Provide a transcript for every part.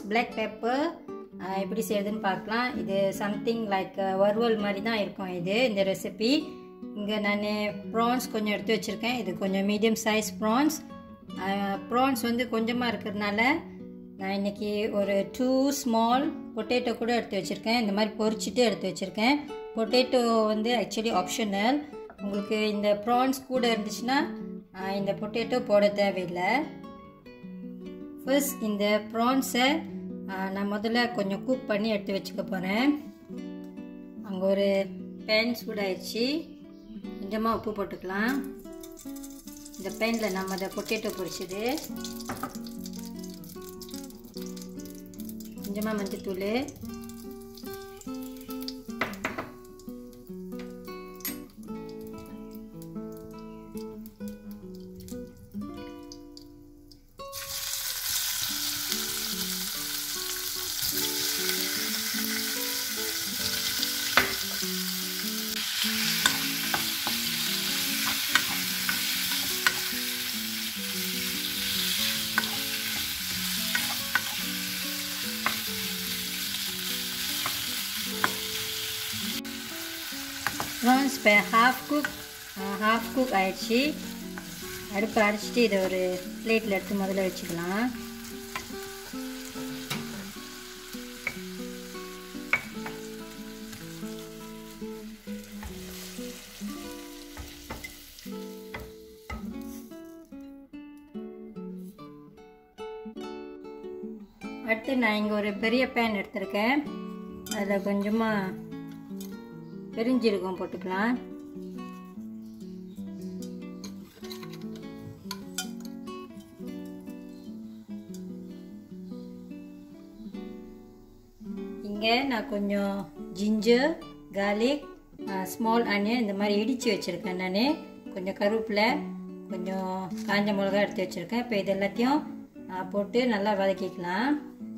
black pepper எப்படி செய்யறதுன்னு பார்க்கலாம் இது சம்திங் லைக் வறுவல் மாதிரி தான் இருக்கும் இது இந்த ரெசிபி இங்கே நான் ப்ரான்ஸ் கொஞ்சம் எடுத்து வச்சுருக்கேன் இது கொஞ்சம் மீடியம் சைஸ் ப்ரான்ஸ் ப்ரான்ஸ் வந்து கொஞ்சமாக இருக்கிறதுனால நான் இன்றைக்கி ஒரு டூ ஸ்மால் பொட்டேட்டோ கூட எடுத்து வச்சுருக்கேன் இந்த மாதிரி பொரிச்சிட்டு எடுத்து வச்சுருக்கேன் பொட்டேட்டோ வந்து ஆக்சுவலி ஆப்ஷனல் உங்களுக்கு இந்த ப்ரான்ஸ் கூட இருந்துச்சுன்னா இந்த பொட்டேட்டோ போட தேவையில்லை ஃபர்ஸ்ட் இந்த ப்ரான்ஸை நான் முதல்ல கொஞ்சம் குக் பண்ணி எடுத்து வச்சுக்க போகிறேன் அங்கே ஒரு பேன் சூடாயிடுச்சு கொஞ்சமாக உப்பு போட்டுக்கலாம் இந்த பேனில் நம்ம அதை பொட்டேட்டோ பொரிச்சது கொஞ்சமாக மஞ்சத்தூள் ப்ரான்ஸ் இப்போ ஹாஃப் குக் ஹாஃப் குக் ஆயிடுச்சு அடுப்பு அரைச்சிட்டு இதை ஒரு பிளேட்டில் எடுத்து முதல்ல வச்சுக்கலாம் அடுத்து நான் இங்கே ஒரு பெரிய பேன் எடுத்திருக்கேன் அதில் கொஞ்சமாக பெருஞ்சீரகம் போட்டுக்கலாம் இங்கே நான் கொஞ்சம் ஜிஞ்சர் கார்லிக் ஸ்மால் ஆனியன் இந்த மாதிரி இடித்து வச்சுருக்கேன் நான் கொஞ்சம் கருவேப்பிலை கொஞ்சம் காஞ்ச மிளகா எடுத்து வச்சுருக்கேன் இப்போ இது எல்லாத்தையும் போட்டு நல்லா வதக்கிக்கலாம்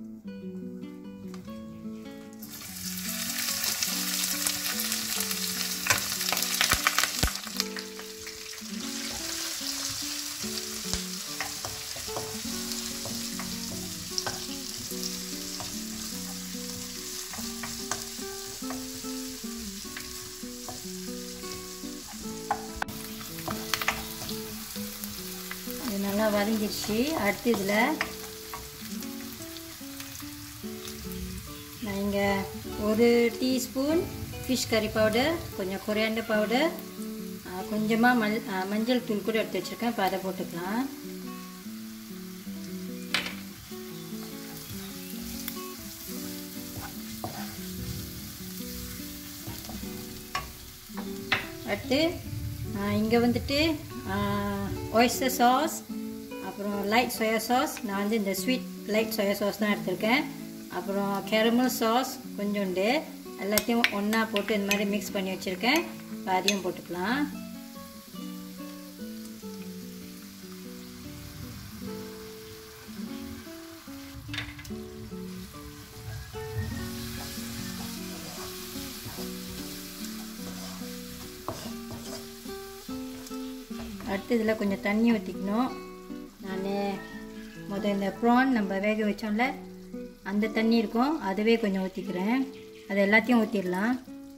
இது நல்லா வதங்கிடுச்சு அடுத்து இதில் நான் இங்கே ஒரு டீஸ்பூன் ஃபிஷ் கறி பவுடர் கொஞ்சம் கொரியாண்டர் பவுடர் கொஞ்சமாக மல் மஞ்சள் தூள் கூட எடுத்து வச்சுருக்கேன் இப்போ அதை போட்டுக்கலாம் அடுத்து இங்கே வந்துட்டு ஒய்ஸ்டர் சாஸ் அப்புறம் லைட் சோயா சாஸ் நான் வந்து இந்த ஸ்வீட் லைட் சோயா சாஸ் தான் எடுத்திருக்கேன் அப்புறம் கேரமல் சாஸ் கொஞ்சோண்டு எல்லாத்தையும் ஒன்றா போட்டு இந்த மாதிரி மிக்ஸ் பண்ணி வச்சுருக்கேன் இப்போ அதையும் போட்டுக்கலாம் அடுத்து இதில் கொஞ்சம் தண்ணி ஊற்றிக்கணும் நான் முதல் இந்த ப்ரான் நம்ம வேக வச்சோம்ல அந்த தண்ணி இருக்கும் அதுவே கொஞ்சம் ஊற்றிக்கிறேன் அது எல்லாத்தையும் ஊற்றிடலாம்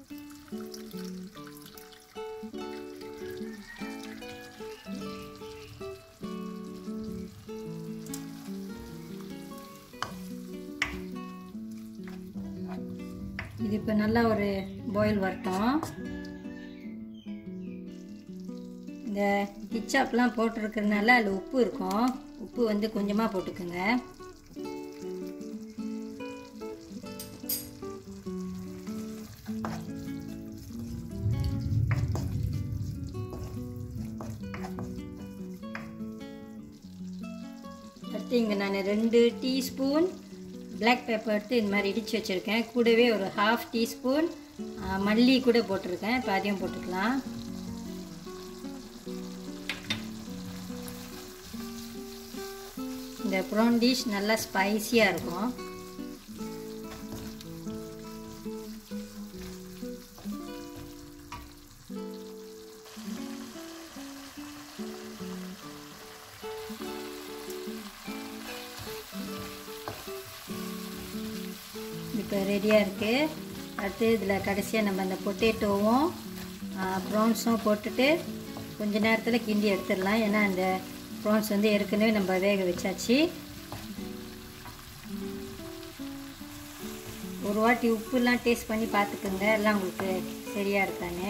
இது இப்போ நல்லா ஒரு பாயில் வரட்டும் இந்த கிச்சாப்லாம் போட்டிருக்கிறதுனால அதில் உப்பு இருக்கும் உப்பு வந்து கொஞ்சமாக போட்டுக்கோங்க அடுத்து இங்கே நான் ரெண்டு டீஸ்பூன் பிளாக் பெப்பர் எடுத்து இந்த மாதிரி இடித்து வச்சுருக்கேன் கூடவே ஒரு ஹாஃப் டீஸ்பூன் மல்லி கூட போட்டிருக்கேன் இப்போ அதையும் போட்டுக்கலாம் இந்த ப்ரான் டிஷ் நல்லா ஸ்பைசியாக இருக்கும் இப்போ ரெடியாக இருக்குது அடுத்து இதில் கடைசியாக நம்ம அந்த பொட்டேட்டோவும் ப்ரான்ஸும் போட்டுட்டு கொஞ்ச நேரத்தில் கிண்டி எடுத்துடலாம் ஏன்னா அந்த ப்ரான்ஸ் வந்து ஏற்கனவே நம்ம வேக வச்சாச்சு ஒரு வாட்டி உப்புலாம் டேஸ்ட் பண்ணி பார்த்துக்குங்க எல்லாம் உங்களுக்கு சரியாக இருக்கான்னு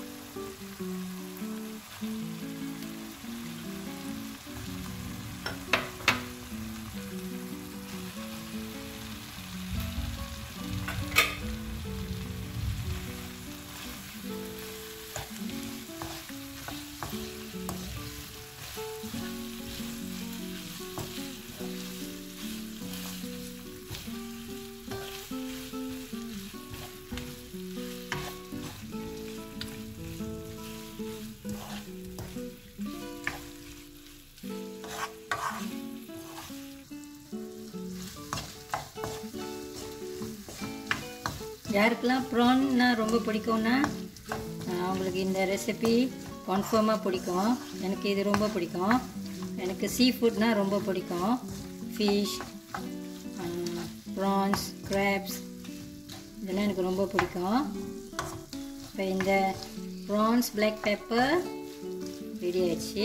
யாருக்கெல்லாம் ப்ரான்னா ரொம்ப பிடிக்கும்னா அவங்களுக்கு இந்த ரெசிபி கன்ஃபார்மாக பிடிக்கும் எனக்கு இது ரொம்ப பிடிக்கும் எனக்கு சீ ஃபுட்னால் ரொம்ப பிடிக்கும் ஃபிஷ் ப்ரான்ஸ் க்ராப்ஸ் இதெல்லாம் எனக்கு ரொம்ப பிடிக்கும் இப்போ இந்த ப்ரான்ஸ் பிளாக் பெப்பர் ரெடி ஆயிடுச்சு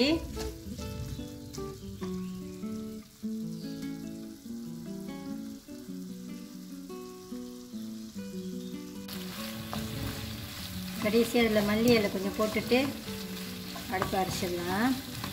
கடைசி அதில் மல்லி இலை கொஞ்சம் போட்டுட்டு அடுப்பு அரைச்சிடலாம்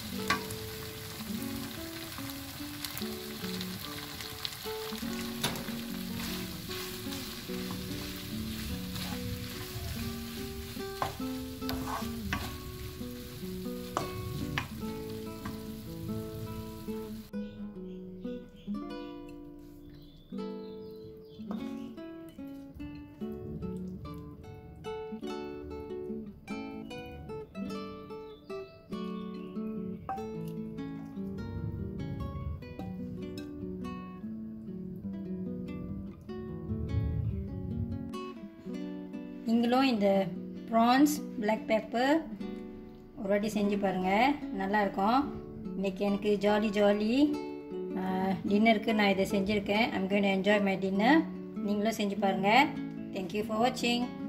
நீங்களும் இந்த ப்ரான்ஸ் பிளாக் பெப்பர் ஒரு வாட்டி செஞ்சு பாருங்கள் நல்லாயிருக்கும் இன்றைக்கி எனக்கு ஜாலி ஜாலி டின்னருக்கு நான் இதை செஞ்சுருக்கேன் I'm going enjoy my dinner நீங்களும் செஞ்சு பாருங்கள் தேங்க்யூ ஃபார் வாட்சிங்